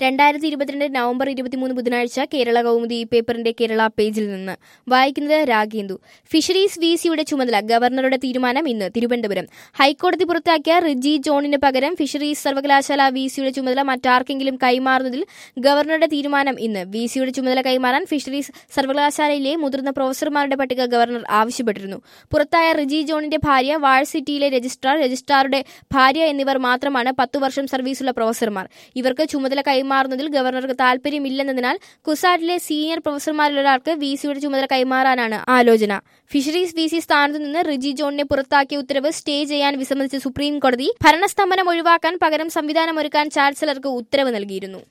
രണ്ടായിരത്തി ഇരുപത്തിരണ്ട് നവംബർ ഇരുപത്തിമൂന്ന് ബുധനാഴ്ച കേരള കൗമുദി ഈ പേപ്പറിന്റെ കേരള പേജിൽ നിന്ന് വായിക്കുന്നത് രാഗേന്ദു ഫിഷറീസ് വി സിയുടെ ചുമതല ഗവർണറുടെ തീരുമാനം ഇന്ന് തിരുവനന്തപുരം ഹൈക്കോടതി പുറത്താക്കിയ റിജി ജോണിന് പകരം ഫിഷറീസ് സർവകലാശാല വി സിയുടെ ചുമതല മറ്റാർക്കെങ്കിലും കൈമാറുന്നതിൽ ഗവർണറുടെ തീരുമാനം ഇന്ന് വി സിയുടെ ചുമതല കൈമാറാൻ ഫിഷറീസ് സർവകലാശാലയിലെ മുതിർന്ന പ്രൊഫസർമാരുടെ പട്ടിക ഗവർണർ ആവശ്യപ്പെട്ടിരുന്നു പുറത്തായ റിജി ജോണിന്റെ ഭാര്യ വാഴ്സിറ്റിയിലെ രജിസ്ട്രാർ രജിസ്ട്രാറുടെ ഭാര്യ എന്നിവർ മാത്രമാണ് പത്തു വർഷം സർവീസുള്ള പ്രൊഫസർമാർ ഇവർക്ക് ചുമതല കൈമാറുന്നതിൽ ഗവർണർക്ക് താൽപര്യമില്ലെന്നതിനാൽ കുസാറ്റിലെ സീനിയർ പ്രൊഫസർമാരിലൊരാൾക്ക് വി സിയുടെ ചുമതല കൈമാറാനാണ് ആലോചന ഫിഷറീസ് വി സി സ്ഥാനത്തു നിന്ന് റിജി ജോണിനെ പുറത്താക്കിയ ഉത്തരവ് സ്റ്റേ ചെയ്യാൻ വിസമ്മതിച്ച സുപ്രീം കോടതി ഭരണസ്തംഭനം ഒഴിവാക്കാൻ പകരം സംവിധാനമൊരുക്കാൻ ചാൻസലർക്ക് ഉത്തരവ് നൽകിയിരുന്നു